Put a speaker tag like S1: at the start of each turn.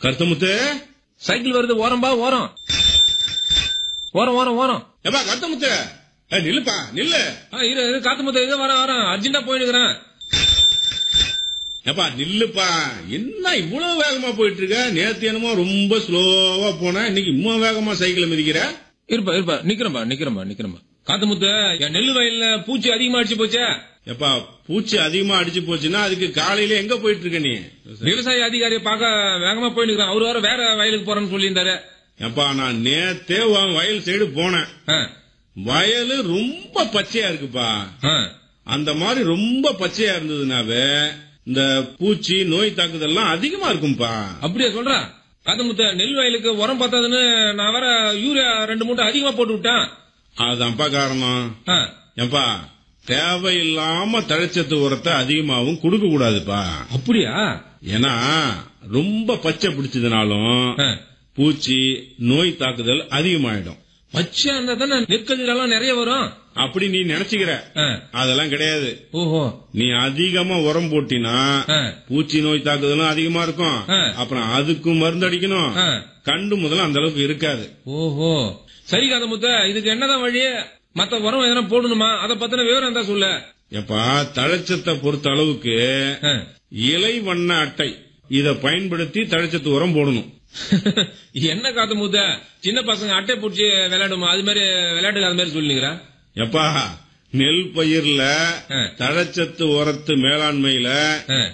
S1: Karuthamuthu
S2: cycle வருது ஓரம்பா ஓரம் ஓரம் ஓரம் ஓரம்
S1: ஏப்பா கருத்தமுத்து ஏ, நில்லுப்பா நில்லு
S2: ஆ, இரு இரு காத்து முத்த இது வரேன் வரேன் அர்ஜென்டா போயிடுக்கிறேன்
S1: ஏப்பா நில்லுப்பா என்ன இவ்வளவு வேகமா போயிட்டு இருக்க நேத்து என்னமோ ரொம்ப ஸ்லோவா போன இன்னைக்கு இம்மா வேகமா சைக்கிள் மிதிக்கிற
S2: இருப்பா இருப்பா நிக்கிறேன்பா நிக்கிறேன்பா நிக்கிறேன்பா காத்து முத்த என் நெல்லு வயல்ல பூச்சி அதிகமா அடிச்சு போச்சே
S1: ஏப்பா பூச்சி அதிகமா அடிச்சு போச்சுன்னா அதுக்கு காலையில எங்க போயிட்டு இருக்க நீ
S2: விவசாய அதிகாரியை பார்க்க வேகமா போயிட்டு அவரு வர வேற வயலுக்கு போறேன்னு சொல்லியிருந்தாரு
S1: ஏப்பா நான் நேத்தே உன் வயல் சைடு போனேன்
S2: ஆ,
S1: வயலு ரொம்ப பச்சையா இருக்குப்பா
S2: ஆ.
S1: அந்த மாதிரி ரொம்ப பச்சையா இருந்ததுனாவே இந்த பூச்சி நோய் தாக்குதல்லாம் அதிகமா இருக்கும்பா
S2: அப்படியா சொல்றா காத்து முத்த நெல் வயலுக்கு உரம் பத்தாதுன்னு நான் வர யூரியா ரெண்டு மூட்டை அதிகமா போட்டு விட்டேன்
S1: அதான்ப்பா காரணம்
S2: ஆ,
S1: ஏப்பா தேவையில்லாம தழைச்சத்து உரத்தை அதிகமாவும் கொடுக்க கூடாதுப்பா
S2: அப்படியா
S1: ஏன்னா ரொம்ப பச்சை பிடிச்சதுனாலும்
S2: ஆ.
S1: பூச்சி நோய் தாக்குதல் அதிகமாயிடும்
S2: பச்சையா இருந்தா தானே நெற்கதிரெல்லாம் நிறைய வரும்
S1: அப்படி நீ நினைச்சுக்கிற
S2: ஆ,
S1: அதெல்லாம் கிடையாது
S2: ஓஹோ
S1: நீ அதிகமா உரம் போட்டினா
S2: ஆ,
S1: பூச்சி நோய் தாக்குதலும் அதிகமா இருக்கும்
S2: ஆ.
S1: அப்புறம் அதுக்கும் மருந்து அடிக்கணும்
S2: ஆ.
S1: கண்டு முதல்ல அந்த அளவுக்கு இருக்காது
S2: ஓஹோ சரி காந்த முத்த இதுக்கு என்னதான் வழி மத்த உரம் எதனா போடணுமா அத பத்தின விவரம் இருந்தா சொல்லு
S1: எப்பா தழைச்சத்தை பொறுத்த அளவுக்கு
S2: ஆ.
S1: இலை வண்ண அட்டை இத பயன்படுத்தி தழைச்சத்து உரம் போடணும்
S2: என்ன காத்து முத்த சின்ன பசங்க அட்டை பிடிச்சி விளையாடுமா அது மாதிரி விளையாட்டுக்கு அது மாதிரி சொல்லிக்கிறா
S1: எப்பா நெல் பயிர்ல
S2: ஆ.
S1: தழைச்சத்து உரத்து மேலாண்மையில
S2: ஆ.